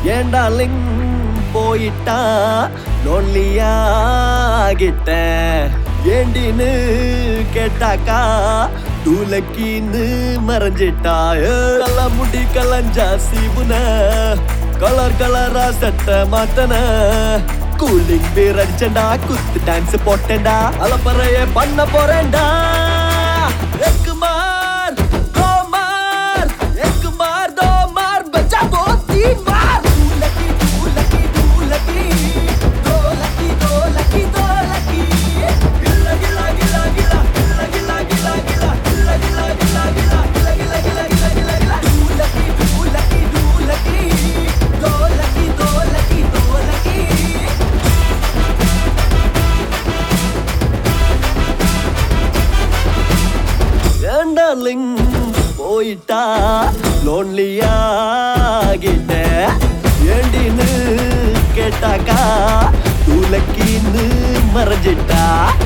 ஏண்டா லிங் போயிட்டா லோன்லியாகிட்ட ஏண்டின்னு கேட்டாக்கா தூலக்கின்னு மறைஞ்சிட்டா ஏ, கள்ள முடி கலஞ்சா சீவுன கலர் கலரா சட்டை மாத்தன கூலிங் பேர் அடிச்சண்டா குத்து டான்ஸ் போட்டேன்டா அலப்பறைய பண்ண போறேன்டா எக்குமார் தோமார் எக்குமார் தோமார் பச்சா தோ தீன் மார் தூலக்கி தூலக்கி தூலக்கி தோலக்கி தோலக்கி தோலக்கி கில்ல கில்ல கில்ல கில்ல கில்ல கில்ல கில்ல கில்ல கில்ல கில்ல கில்ல கில்ல கில்ல கில்ல கில்ல கில்ல கில்ல கில்ல தூலக்கி தூலக்கி தூலக்கி தோலக்கி தோலக்கி தோலக்கி ஏண்டாலிங் போயிட்டா லோன்லியாகிட்ட ஏண்டின்னு கேட்டாக்கா துலக்கின்னு மறைஞ்சிட்டா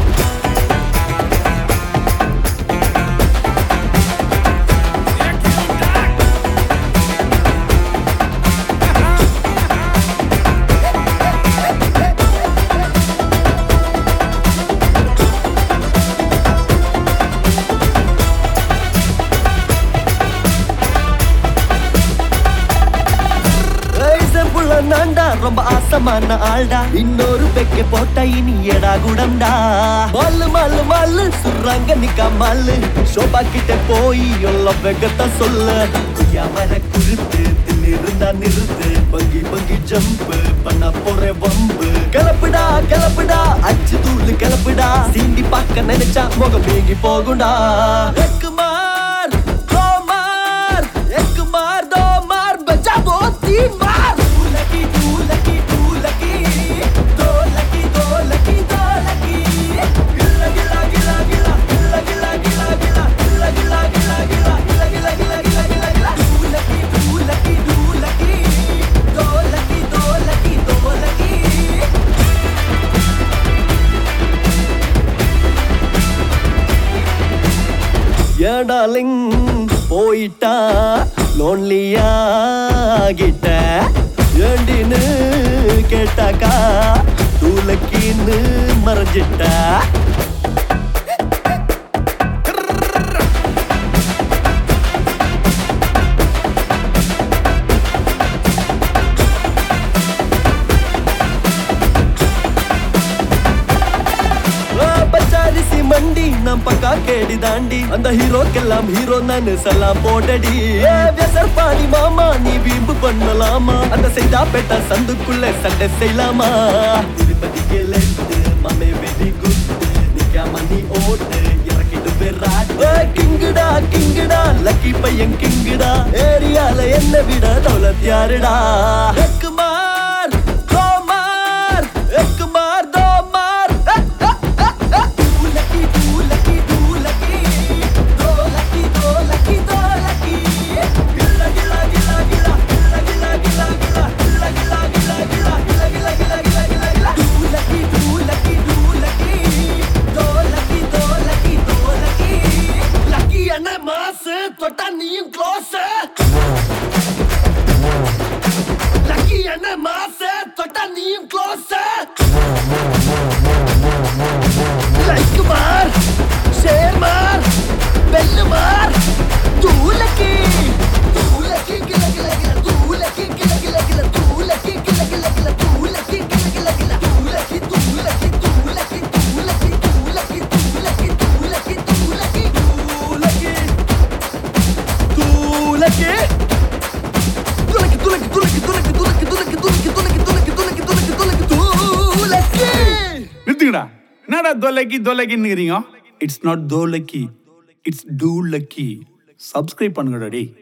புள்ள நான்டா ரொம்ப ஆசமான ஆள்டா இன்னொரு பெக்க போட்டா இனி எடா குடம்டா மல்லு மல்லு மல்லு சுர்றாங்க நிக்கா மல்லு ஷோபா கிட்ட போய் எல்லாம் வெகத்த சொல்ல யாமர குருத்து இருந்தா நிறுத்து பங்கி பங்கி ஜம்ப் பண்ண போற வம்பு கிளப்புடா கிளப்புடா அச்சு தூள் கிளப்புடா சீண்டி பார்க்க நினைச்சா முகம் வீங்கி போகும்டா எக்குமார் தோமார் எக்குமார் தோமார் பச்சா தோ தீன் மார் தூலக்கி தூலக்கி தூலக்கி தோலக்கி தோலக்கி தோலக்கி கில்ல கில்ல கில்ல கில்ல கில்ல கில்ல கில்ல கில்ல கில்ல கில்ல கில்ல கில்ல கில்ல கில்ல கில்ல கில்ல கில்ல கில்ல தூலக்கி தூலக்கி தூலக்கி தோலக்கி தோலக்கி தோலக்கி ஏடாலிங் போயிட்டா லோன்லியாகிட்ட ஏண்டின்னு கேட்டாக்கா தூலக்கின்னு மறைஞ்சிட்டா ஆ, பச்சாரிசி மண்டி நம் பக்கா கேடி தாண்டி அந்த ஹீரோக்கெல்லாம் ஹீரோ நானு சலாம் போடடி ஏ, வியசர் பாடி மாமா நீ வீம்பு பண்ணலாமா அந்த செய்தா பெட்டா சந்துக்குள்ள சண்டை செய்யலாமா திருப்பதிக்கு லெஃப்ட் மாமே வெரி குட் நிக்காம நீ ஓட்டு இறக்கிட்டு பெறாட் கிங்குடா கிங்குடா லக்கி பையன் கிங்குடா ஏரியால என்ன விட தௌலத் யாருடா எக்குமார் தோமார் எக்குமார் தோமார் தூலக்கி தூலக்கி தூலக்கி தோலக்கி தோலக்கி தோலக்கி கில்ல கில்ல கில்ல கில்ல கில்ல கில்ல கில்ல கில்ல கில்ல கில்ல கில்ல கில்ல கில்ல கில்ல கில்ல கில்ல கில்ல தூலக்கி தூலக்கி தூலக்கி தோலக்கி தோலக்கி தோலக்கி லக்கி என்ன மாசு தொட்டா நீயும் க்ளோஸ் லக்கி என்ன மாசு தொட்டா நீயும் க்ளோஸ் லைக் மார் ஷேர் மார் பெல் மார் தூலக்கி தூலக்கி கில கில கில தூலக்கி கில கில கில தூலக்கி கில கில கில தூலக்கி கில கில கில தூலக்கி தூலக்கி தூலக்கி தூலக்கி தூலக்கி தூலக்கி தூலக்கி தூலக்கி தூலக்கி தூலக்கி துலக்கி துலக்கி துலக்கி துலக்கி துலக்கி துலக்கி துலக்கி துலக்கி துலக்கி துலக்கி துலக்கி துலக்கி துலக்கி நிறுத்துங்கடா என்னடா தொலைக்கி தொலைக்கின்னுக்கிறீங்க இட்ஸ் நாட் தோலக்கி இட்ஸ் டூ லக்கி சப்ஸ்கிரைப் பண்ணுங்கடா டேய்